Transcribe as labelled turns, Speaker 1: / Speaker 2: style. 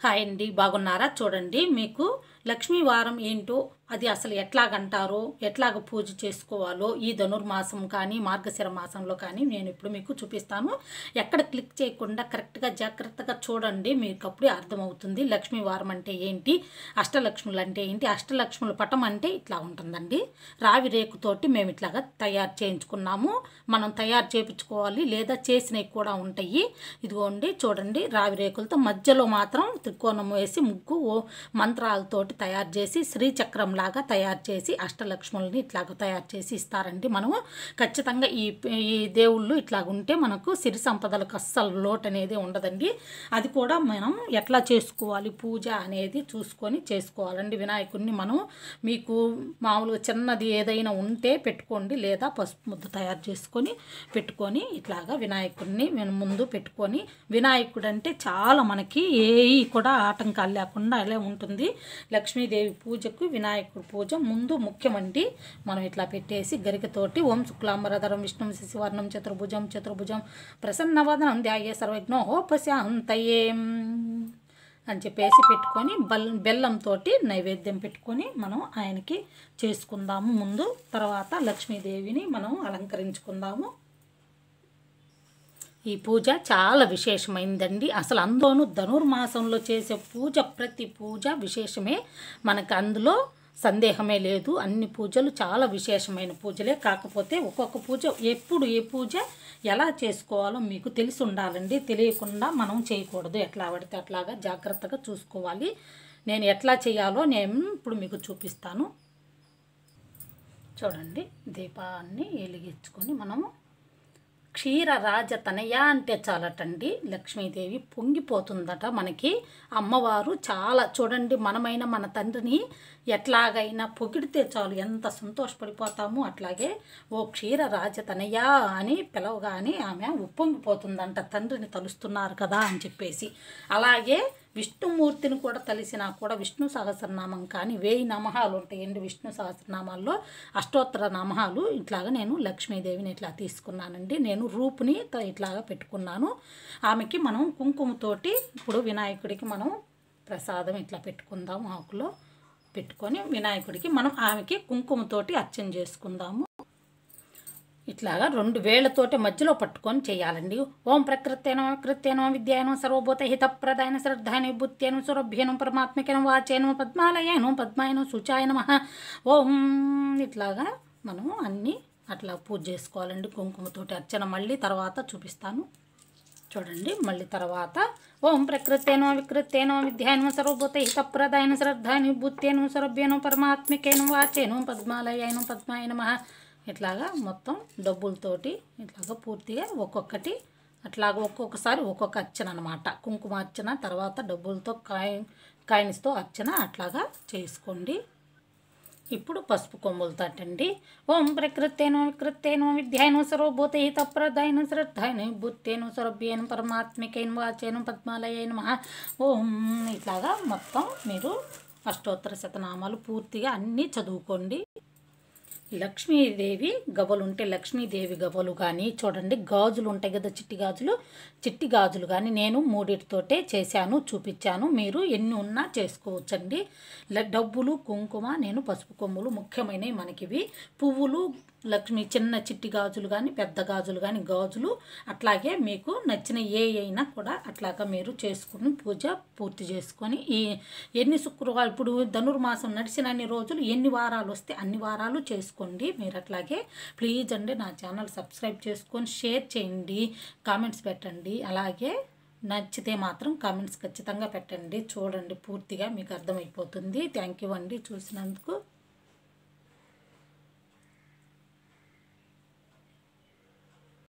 Speaker 1: hi అండి బాగున్నారా చూడండి మీకు లక్ష్మీ వారం ఏంటో అది అసలు ఎట్లాగంటారో ఎట్లాగ పూజ చేసుకోవాలో ఈ ధనుర్మాసం కానీ మార్గశిర మాసంలో కానీ నేను ఇప్పుడు మీకు చూపిస్తాను ఎక్కడ క్లిక్ చేయకుండా కరెక్ట్గా జాగ్రత్తగా చూడండి మీకు అప్పుడే అర్థమవుతుంది లక్ష్మీ వారం అంటే ఏంటి అష్టలక్ష్ములు అంటే ఏంటి అష్టలక్ష్ముల పటం అంటే ఇట్లా ఉంటుందండి రావి రేకుతోటి మేము ఇట్లాగా తయారు చేయించుకున్నాము మనం తయారు చేయించుకోవాలి లేదా చేసినవి కూడా ఉంటాయి ఇదిగోండి చూడండి రావి రేకులతో మధ్యలో మాత్రం త్రికోణం వేసి ముగ్గు ఓ మంత్రాలతోటి తయారు చేసి శ్రీచక్రం లాగా తయారు చేసి అష్టలక్ష్ములని ఇట్లాగ తయారు చేసి ఇస్తారండి మనము ఖచ్చితంగా ఈ ఈ దేవుళ్ళు ఇట్లాగ ఉంటే మనకు సిరి సంపదలకు అస్సలు లోటు అనేది ఉండదండి అది కూడా మనం ఎట్లా చేసుకోవాలి పూజ అనేది చూసుకొని చేసుకోవాలండి వినాయకుడిని మనం మీకు మామూలుగా చిన్నది ఏదైనా ఉంటే పెట్టుకోండి లేదా పసుపు ముద్ద తయారు చేసుకొని పెట్టుకొని ఇట్లాగా వినాయకుడిని మనం ముందు పెట్టుకొని వినాయకుడు అంటే చాలా మనకి ఏవి కూడా ఆటంకాలు లేకుండా అలా ఉంటుంది లక్ష్మీదేవి పూజకు వినాయకుడు పూజ ముందు ముఖ్యమండి మనం ఇట్లా పెట్టేసి గరికతోటి ఓం శుక్లాంబరధరం విష్ణు శశివర్ణం చతుర్భుజం చతుర్భుజం ప్రసన్నవదనం ధ్యాయ సర్వజ్ఞోపశాంతయే అని చెప్పేసి పెట్టుకొని బల్ బెల్లంతో నైవేద్యం పెట్టుకొని మనం ఆయనకి చేసుకుందాము ముందు తర్వాత లక్ష్మీదేవిని మనం అలంకరించుకుందాము ఈ పూజ చాలా విశేషమైందండి అసలు అందులోనూ ధనుర్మాసంలో చేసే పూజ ప్రతి పూజ విశేషమే మనకు అందులో సందేహమే లేదు అన్ని పూజలు చాలా విశేషమైన పూజలే కాకపోతే ఒక్కొక్క పూజ ఎప్పుడు ఏ పూజ ఎలా చేసుకోవాలో మీకు తెలిసి ఉండాలండి తెలియకుండా మనం చేయకూడదు ఎట్లా పడితే అట్లాగా జాగ్రత్తగా చూసుకోవాలి నేను ఎట్లా చేయాలో నేను ఇప్పుడు మీకు చూపిస్తాను చూడండి దీపాన్ని వెలిగించుకొని మనము క్షీరరాజ తనయ అంటే చాలటండి లక్ష్మీదేవి పొంగిపోతుందట మనకి అమ్మవారు చాలా చూడండి మనమైన మన తండ్రిని ఎట్లాగైనా పొగిడితే చాలు ఎంత సంతోషపడిపోతాము అట్లాగే ఓ క్షీరరాజ తనయ అని పిలవగానే ఆమె ఉప్పొంగిపోతుందంట తండ్రిని తలుస్తున్నారు కదా అని చెప్పేసి అలాగే విష్ణుమూర్తిని కూడా తలిసినా కూడా విష్ణు సహస్రనామం కానీ వేయి నమహాలు ఉంటాయండి విష్ణు సహస్రనామాల్లో అష్టోత్తర నామహాలు ఇట్లాగా నేను లక్ష్మీదేవిని ఇట్లా తీసుకున్నానండి నేను రూపుని త- ఇట్లాగా పెట్టుకున్నాను ఆమెకి మనం కుంకుమతోటి ఇప్పుడు వినాయకుడికి మనం ప్రసాదం ఇట్లా పెట్టుకుందాం ఆకులో పెట్టుకొని వినాయకుడికి మనం ఆమెకి కుంకుమతోటి అర్చన చేసుకుందాము ఇట్లాగా రెండు వేళ్లతోటి మధ్యలో పట్టుకొని చేయాలండి ఓం ప్రకృత్యేనో వికృత్యేనో విద్యాయనో సర్వభూత హితప్రదాయన శ్రద్ధాయన బుద్ధ్యేను సురభ్యేను పరమాత్మకేను వాచేను పద్మాలయను పద్మాయను శుచాయ నమ ఓం ఇట్లాగా మనం అన్నీ అట్లా పూజ చేసుకోవాలండి కుంకుమతోటి అర్చన మళ్ళీ తర్వాత చూపిస్తాను చూడండి మళ్ళీ తర్వాత ఓం ప్రకృతేనో వికృతేనో విద్యాయను సర్వభూత హితప్రదాయన శ్రద్ధాని బుద్ధేను సరభ్యను పరమాత్మికేను వాచేను పద్మాలయను పద్మాయ నమ ఇట్లాగా మొత్తం డబ్బులతోటి ఇట్లాగా పూర్తిగా ఒక్కొక్కటి అట్లాగా ఒక్కొక్కసారి ఒక్కొక్క అర్చన అనమాట కుంకుమ అర్చన తర్వాత డబ్బులతో కాయిన్ కాయిన్స్తో అర్చన అట్లాగా చేసుకోండి ఇప్పుడు పసుపు కొమ్ములు తట్టండి ఓం ప్రకృతేనో వికృతేనో విద్యాయను సర్వభూత హితప్రదాయను శ్రద్ధాయను బుద్ధేను సౌరభ్యేను పరమాత్మికైన వాచేను పద్మాలయైన మహా ఓం ఇట్లాగా మొత్తం మీరు అష్టోత్తర శతనామాలు పూర్తిగా అన్నీ చదువుకోండి లక్ష్మీదేవి గవ్వలు ఉంటే లక్ష్మీదేవి గవ్వలు కానీ చూడండి గాజులు ఉంటాయి కదా చిట్టి గాజులు చిట్టి గాజులు కానీ నేను మూడిటితోటే చేశాను చూపించాను మీరు ఎన్ని ఉన్నా చేసుకోవచ్చండి ల- డబ్బులు కుంకుమ నేను పసుపు కొమ్ములు ముఖ్యమైనవి మనకివి పువ్వులు లక్ష్మి చిన్న చిట్టి గాజులు కానీ పెద్ద గాజులు కానీ గాజులు అట్లాగే మీకు నచ్చిన ఏ అయినా కూడా అట్లాగా మీరు చేసుకుని పూజ పూర్తి చేసుకొని ఈ ఎన్ని శుక్రవారం ఇప్పుడు ధనుర్మాసం నడిచిన అన్ని రోజులు ఎన్ని వారాలు వస్తే అన్ని వారాలు చేసుకోండి మీరు అట్లాగే ప్లీజ్ అండి నా ఛానల్ సబ్స్క్రైబ్ చేసుకొని షేర్ చేయండి కామెంట్స్ పెట్టండి అలాగే నచ్చితే మాత్రం కామెంట్స్ ఖచ్చితంగా పెట్టండి చూడండి పూర్తిగా మీకు అర్థమైపోతుంది థ్యాంక్ యూ అండి చూసినందుకు